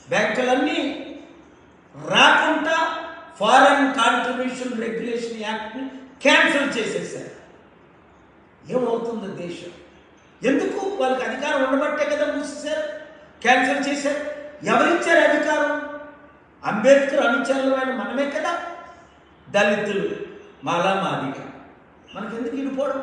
బ్యాంకులన్నీ రాకుండా foreign contribution regulation యాక్ట్ని క్యాన్సిల్ చేసేసారు ఏమవుతుంది దేశం ఎందుకు వాళ్ళకి అధికారం ఉండబట్టే కదా మూసేశారు క్యాన్సిల్ చేశారు ఎవరిచ్చారు అధికారం అంబేద్కర్ అనుచరులమైన మనమే కదా దళితులు మాలా మాదిగా మనకెందుకు విడిపోవడం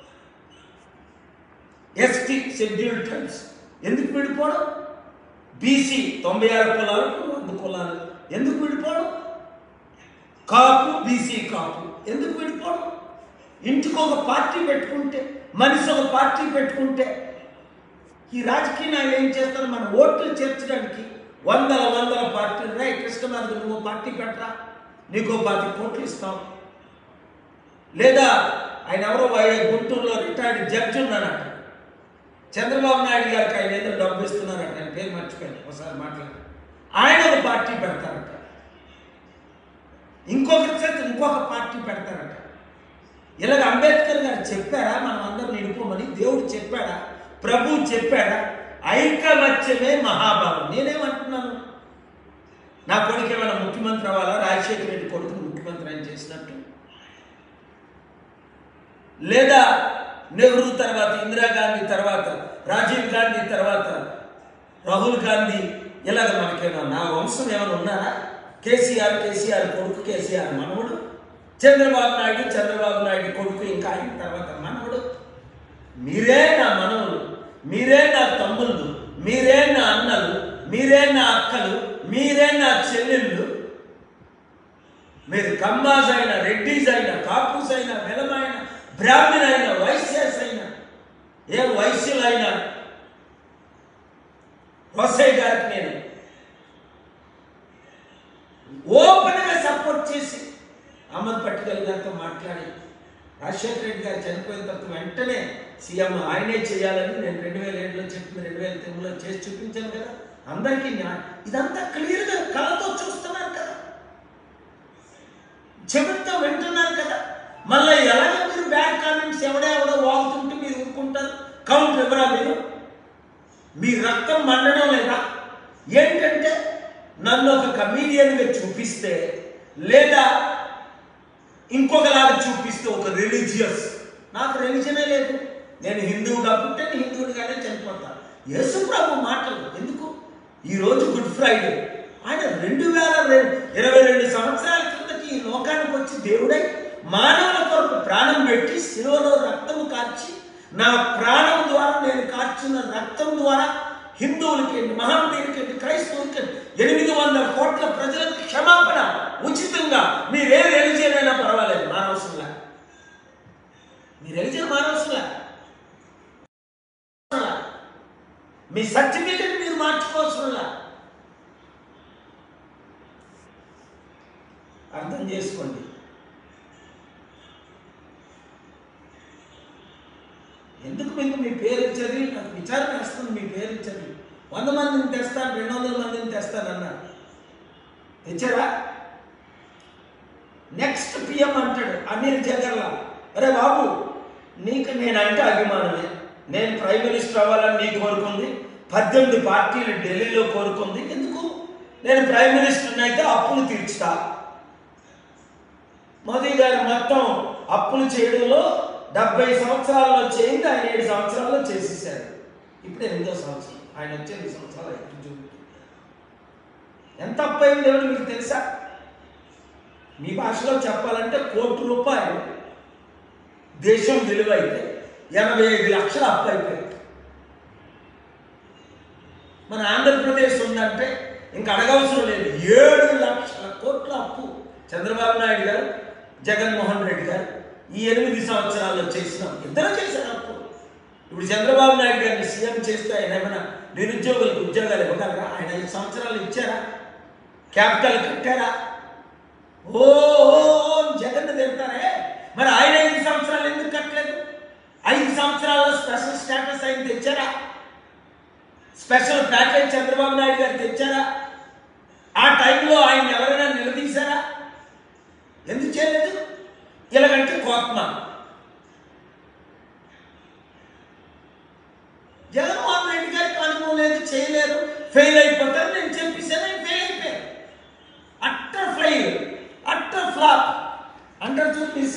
ఎస్టీ షెడ్యూల్ ట్రైబ్స్ ఎందుకు విడిపోవడం బీసీ తొంభై ఆరు కులాలు వంద కులాలు ఎందుకు విడిపోవడం కాపు బీసీ కాపు ఎందుకు విడిపోవడం ఇంటికి ఒక పార్టీ పెట్టుకుంటే మనిషి ఒక పార్టీ పెట్టుకుంటే ఈ రాజకీయ నాయకులు ఏం చేస్తారు మన ఓట్లు చేర్చడానికి వందల వందల పార్టీలు రే కృష్ణమార్గం నువ్వు పార్టీ పెట్టరా నీకో పార్టీ కోట్లు ఇస్తాం లేదా ఆయన ఎవరో వై- గుంటూరులో రిటైర్డ్ జడ్జి ఉన్నారట చంద్రబాబు నాయుడు గారికి ఆయన ఏదో డబ్బు ఇస్తున్నారట ఆయన పేరు మర్చిపోయాను ఒకసారి మాట్లాడి ఆయన ఒక పార్టీ పెడతారట ఇంకొకరి చేత ఇంకొక పార్టీ పెడతారట ఇలాగ అంబేద్కర్ గారు చెప్పారా మనం అందరం నిలుపోమని దేవుడు చెప్పాడా ప్రభు చెప్పాడా ఐకమత్యమే మహాభావం నేనేమంటున్నాను నా కొడుకు ఏమైనా ముఖ్యమంత్రి అవ్వాలా రాజశేఖర రెడ్డి కొడుకుని ముఖ్యమంత్రి అని చేసినట్టు లేదా నెహ్రూ తర్వాత ఇందిరాగాంధీ తర్వాత రాజీవ్ గాంధీ తర్వాత రాహుల్ గాంధీ ఇలాగ మనకేమో నా వంశం ఏమైనా ఉన్నారా కేసీఆర్ కేసీఆర్ కొడుకు కేసీఆర్ మనవడు చంద్రబాబు నాయుడు చంద్రబాబు నాయుడు కొడుకు ఇంకా అయిన తర్వాత మనవడు మీరే నా మనవులు మీరే నా తమ్ముళ్ళు మీరే నా అన్నలు మీరే నా అక్కలు మీరే నా చెల్లెళ్ళు మీరు కమ్మాస్ అయినా రెడ్డిస్ అయినా కాపుస్ అయినా వెలమైన బ్రాహ్మణ అయినా వైశ్యాస్ అయినా ఏ వైశ్యులైనా వసై గారికి నేను ఓపెన్గా సపోర్ట్ చేసి అహ్మద్ పట్టుదల గారితో మాట్లాడి రాజశేఖర రెడ్డి గారు చనిపోయిన తర్వాత వెంటనే సీఎం ఆయనే చేయాలని నేను రెండు వేల ఏడులో చెప్పింది రెండు వేల తొమ్మిదిలో చేసి చూపించాను కదా అందరికీ న్యాయం ఇదంతా క్లియర్గా కళతో చూస్తున్నారు కదా చెబుతా వింటున్నారు కదా మళ్ళీ ఎలాగ మీరు బ్యాడ్ కామెంట్స్ ఎవడో ఎవడో వాగుతుంటే మీరు ఊరుకుంటారు కౌంటర్ ఎవరా మీరు మీ రక్తం మండడం లేదా ఏంటంటే నన్ను ఒక కమీడియన్గా చూపిస్తే లేదా ఇంకొకలాగా చూపిస్తే ఒక రిలీజియస్ నాకు రిలీజనే లేదు నేను హిందువుగా పుట్టే హిందువుడిగానే చనిపోతాను యేసు ప్రభు మాటలు ఎందుకు ఈరోజు గుడ్ ఫ్రైడే ఆయన రెండు వేల రె- ఇరవై రెండు సంవత్సరాల కిందకి ఈ లోకానికి వచ్చి దేవుడై మానవుల కొరకు ప్రాణం పెట్టి శిలువలో రక్తము కార్చి నా ప్రాణం ద్వారా నేను కార్చిన రక్తం ద్వారా హిందువులకి మహాంబీలకి క్రైస్తవులకి ఎనిమిది వందల కోట్ల ప్రజలకు క్షమాపణ ఉచితంగా మీరే రిలీజియన్ అయినా పర్వాలేదు మానవసంలా మీ రిలీజియన్ మానవసంలా మీ సర్టిఫికెట్ మీరు మార్చుకోవాల్సిన అర్థం చేసుకోండి ఎందుకు మీకు మీ పేరు చదివి నాకు విచారణ వేస్తుంది మీ పేరు చదివి వంద మందిని తెస్తాను రెండు వందల మందిని తెస్తానన్నారు తెచ్చారా నెక్స్ట్ పిఎం అంటాడు అనిల్ జగర్లాల్ అరే బాబు నీకు నేనంటే అభిమానమే నేను ప్రైమ్ మినిస్టర్ అవ్వాలని నీ కోరుకుంది పద్దెనిమిది పార్టీలు ఢిల్లీలో కోరుకుంది ఎందుకు నేను ప్రైమ్ మినిస్టర్ అయితే అప్పులు తీర్చుతా మోదీ గారు మొత్తం అప్పులు చేయడంలో డెబ్బై సంవత్సరాల్లో చేయింది ఆయన ఏడు సంవత్సరాల్లో చేసేసారు ఇప్పుడు ఎనిమిదో సంవత్సరం ఆయన వచ్చే ఎనిమిది సంవత్సరాలు ఎప్పుడు చూపుతుంది ఎంత అప్పు అయింది ఏమిటి మీకు తెలుసా మీ భాషలో చెప్పాలంటే కోటి రూపాయలు దేశం విలువ అయితే ఎనభై ఐదు లక్షలు అప్పు అయిపోయింది మన ఆంధ్రప్రదేశ్ ఉందంటే ఇంక అడగవసరం లేదు ఏడు లక్షల కోట్ల అప్పు చంద్రబాబు నాయుడు గారు జగన్మోహన్ రెడ్డి గారు ఈ ఎనిమిది సంవత్సరాల్లో చేసిన ఇద్దరు చేశారు అప్పు ఇప్పుడు చంద్రబాబు నాయుడు గారిని సీఎం చేస్తే ఆయన ఏమైనా నిరుద్యోగులకు ఉద్యోగాలు ఇవ్వగలరా ఆయన ఐదు సంవత్సరాలు ఇచ్చారా క్యాపిటల్ కట్టారా ఓ ఓ, ఓ, జగన్ తింటారే మరి ఆయన ఐదు సంవత్సరాలు ఎందుకు కట్టలేదు ఐదు సంవత్సరాల్లో స్పెషల్ స్టేటస్ ఆయన తెచ్చారా స్పెషల్ ప్యాకేజ్ చంద్రబాబు నాయుడు గారు తెచ్చారా ఆ టైంలో ఆయన ఎవరైనా నిలదీశారా ఎందుకు చేయలేదు ఇలాగంటే కోపమ జగన్మోహన్ రెడ్డి గారికి అనుభవం లేదు చేయలేరు ఫెయిల్ అయిపోతారు నేను చెప్పేసాను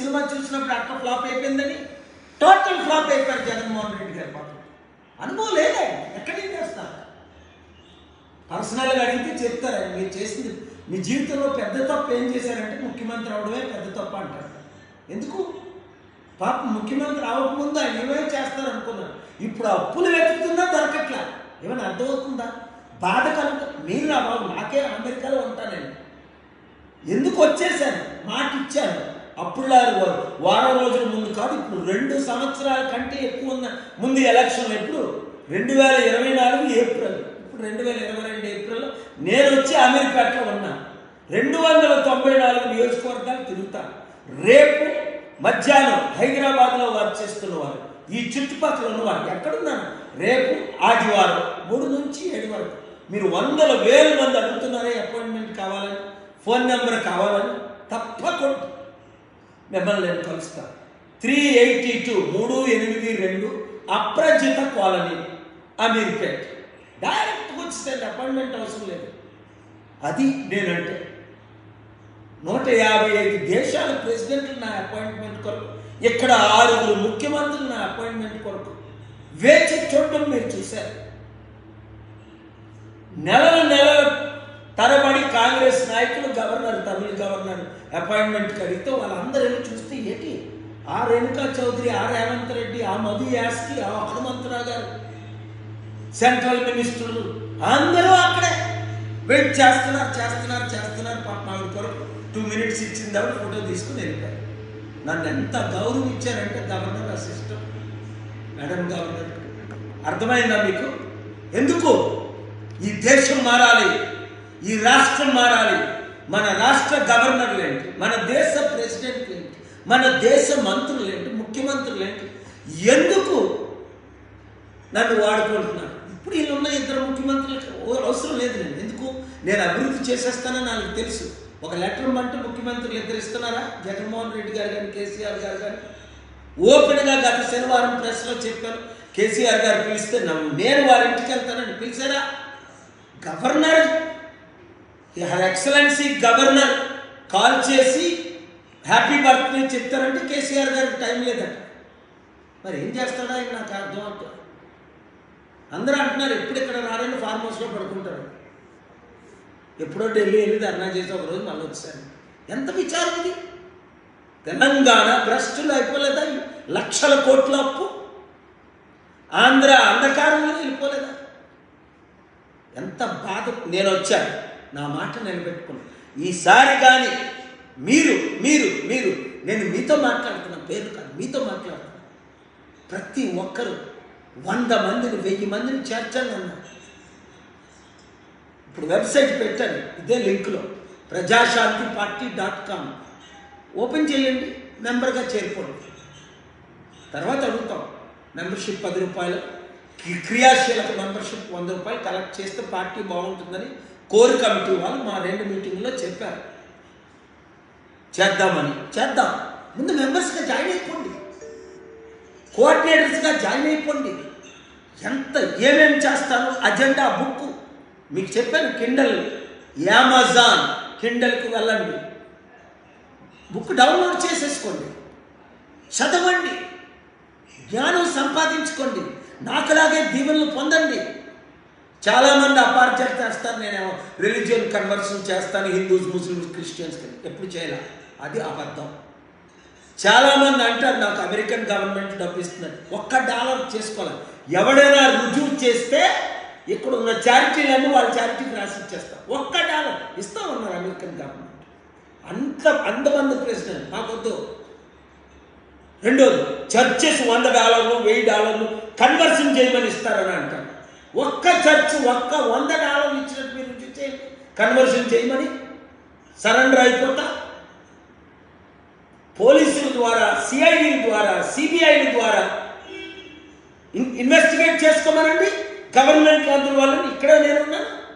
సినిమా చూసినప్పుడు అట్లా ఫ్లాప్ అయిపోయిందని టోటల్ ఫ్లాప్ అయిపోయారు జగన్మోహన్ రెడ్డి గారు పాపం అనుభవం లేదా ఎక్కడేం చేస్తారు పర్సనల్గా అడిగితే చెప్తారు ఆయన మీరు చేసింది మీ జీవితంలో పెద్ద తప్పు ఏం చేశారంటే ముఖ్యమంత్రి అవడమే పెద్ద తప్పు అంటారు ఎందుకు పాప ముఖ్యమంత్రి అవ్వకముందు ఆయన ఏమేమి చేస్తారు అనుకున్నారు ఇప్పుడు అప్పులు వెతుకుతున్నా దొరకట్లా ఏమైనా అర్థమవుతుందా బాధ కలుగు మీరు రా బాబు నాకే అమెరికాలో ఉంటానండి ఎందుకు వచ్చేసాను మాట ఇచ్చాను అప్పుడులారు వారం రోజుల ముందు కాదు ఇప్పుడు రెండు సంవత్సరాల కంటే ఎక్కువ ఉన్న ముందు ఎలక్షన్ ఎప్పుడు రెండు వేల ఇరవై నాలుగు ఏప్రిల్ ఇప్పుడు రెండు వేల ఇరవై రెండు ఏప్రిల్లో నేను వచ్చి అమీర్పేటలో ఉన్నా రెండు వందల తొంభై నాలుగు నియోజకవర్గాలు తిరుగుతాను రేపు మధ్యాహ్నం హైదరాబాద్లో వర్క్ చేస్తున్నవారు ఈ చుట్టుపక్కల ఉన్నవారు ఎక్కడున్నాను రేపు ఆదివారం మూడు నుంచి ఏడు వరకు మీరు వందల వేల మంది అడుగుతున్నారే అపాయింట్మెంట్ కావాలని ఫోన్ నెంబర్ కావాలని తప్పకుండా మిమ్మల్ని నేను కలుస్తాను త్రీ ఎయిటీ టూ మూడు ఎనిమిది రెండు అప్రజిత కాలనీ అమీర్పేట్ డైరెక్ట్గా వచ్చేసండి అపాయింట్మెంట్ అవసరం లేదు అది నేనంటే నూట యాభై ఐదు దేశాల ప్రెసిడెంట్లు నా అపాయింట్మెంట్ కొరకు ఇక్కడ ఆరుగురు ముఖ్యమంత్రులు నా అపాయింట్మెంట్ కొరకు వేచి చూడడం మీరు చూశారు నెలల నెలల తరబడి కాంగ్రెస్ నాయకులు గవర్నర్ తమిళ గవర్నర్ అపాయింట్మెంట్కి అడిగితే వాళ్ళందరూ వెళ్ళి చూస్తే ఏంటి ఆ రేణుకా చౌదరి ఆ రేవంత్ రెడ్డి ఆ మధు యాస్కి ఆ హనుమంతరావు గారు సెంట్రల్ మినిస్టర్లు అందరూ అక్కడే వెయిట్ చేస్తున్నారు చేస్తున్నారు చేస్తున్నారు పాప ఆవిడ కొరకు టూ మినిట్స్ ఇచ్చిన తర్వాత ఫోటో తీసుకుని వెళ్ళిపోయారు నన్ను ఎంత గౌరవం ఇచ్చారంటే గవర్నర్ అసిస్టెంట్ మేడం గవర్నర్ అర్థమైందా మీకు ఎందుకు ఈ దేశం మారాలి ఈ రాష్ట్రం మారాలి మన రాష్ట్ర గవర్నర్లు ఏంటి మన దేశ ప్రెసిడెంట్లు ఏంటి మన దేశ మంత్రులు ఏంటి ముఖ్యమంత్రులు ఏంటి ఎందుకు నన్ను వాడుకుంటున్నాను ఇప్పుడు వీళ్ళు ఉన్న ఇద్దరు ముఖ్యమంత్రులకు ఓ- అవసరం లేదు నేను ఎందుకు నేను అభివృద్ధి చేసేస్తానని నాకు తెలుసు ఒక లెటర్ ఇమ్మంటే ముఖ్యమంత్రులు ఇద్దరు ఇస్తున్నారా జగన్మోహన్ రెడ్డి గారు కానీ కేసీఆర్ గారు కానీ ఓపెన్గా గత శనివారం ప్రెస్లో చెప్పాను కేసీఆర్ గారు పిలిస్తే నన్ను నేను వారి ఇంటికి వెళ్తానని పిలిచారా governor her excellency governor call చేసి హ్యాపీ బర్త్డే చెప్తారంటే కేసీఆర్ గారికి టైం లేదట మరి ఏం చేస్తాడా ఆయన నాకు అర్థం అవుతుంది అందరూ అంటున్నారు ఎప్పుడు ఇక్కడ రారని ఫార్మ్ హౌస్లో పడుకుంటారు ఎప్పుడో ఢిల్లీ వెళ్ళి ధర్నా చేసి ఒక రోజు మళ్ళీ వచ్చాను ఎంత విచారం ఇది తెలంగాణ భ్రష్టులు అయిపోలేదా ఈ లక్షల కోట్ల అప్పు ఆంధ్ర అంధకారంలో వెళ్ళిపోలేదా ఎంత బాధ నేను వచ్చాను నా మాట నిలబెట్టుకున్నాను ఈసారి కానీ మీరు మీరు మీరు నేను మీతో మాట్లాడుతున్నా పేరు కాదు మీతో మాట్లాడుతున్నా ప్రతి ఒక్కరు వంద మందిని వెయ్యి మందిని చేర్చండి అన్నారు ఇప్పుడు వెబ్సైట్ పెట్టండి ఇదే లింక్లో Prajashanti party dot com open చేయండి మెంబర్గా చేరిపోండి తర్వాత అడుగుతాం మెంబర్షిప్ పది రూపాయలు క్రి- క్రియాశీలక మెంబర్షిప్ వంద రూపాయలు కలెక్ట్ చేస్తే పార్టీ బాగుంటుందని కోర్ కమిటీ వాళ్ళు మా రెండు మీటింగ్లో చెప్పారు చేద్దామని చేద్దాం ముందు మెంబర్స్గా జాయిన్ అయిపోండి కోఆర్డినేటర్స్గా జాయిన్ అయిపోండి ఎంత ఏమేమి చేస్తారో అజెండా బుక్ మీకు చెప్పాను కిండల్ అమెజాన్ కిండల్కి వెళ్ళండి బుక్ డౌన్లోడ్ చేసేసుకోండి చదవండి జ్ఞానం సంపాదించుకోండి నాకులాగే దీవెనలు పొందండి చాలామంది అపార్చర్ చేస్తారు నేనేమో రిలీజియన్ కన్వర్షన్ చేస్తాను హిందూస్ ముస్లిమ్స్ క్రిస్టియన్స్ ఎప్పుడు చేయాల అది అబద్ధం చాలామంది అంటారు నాకు అమెరికన్ గవర్నమెంట్ డబ్బు ఇస్తున్నారు ఒక్క డాలర్ చేసుకోవాలి ఎవడైనా రుజువు చేస్తే ఇక్కడ ఉన్న చారిటీలన్నీ వాళ్ళ చారిటీకి రాసి ఇచ్చేస్తారు ఒక్క డాలర్ ఇస్తా ఉన్నారు అమెరికన్ గవర్నమెంట్ అంత అంతమంది ప్రెసిడెంట్ నాకొద్దు రెండోది చర్చెస్ వంద డాలర్లు వెయ్యి డాలర్లు కన్వర్షన్ చేయమని ఇస్తారని అంటారు ఒక్క చర్చ్ ఒక్క వంద డాలర్లు ఇచ్చినట్టు మీరు రుజువు చేయండి కన్వర్షన్ చేయమని సరెండర్ అయిపోతా పోలీసుల ద్వారా సిఐడి ద్వారా సిబిఐడి ద్వారా ఇన్- ఇన్వెస్టిగేట్ చేసుకోమనండి గవర్నమెంట్ అందరూ వాళ్ళని ఇక్కడే నేనున్నాను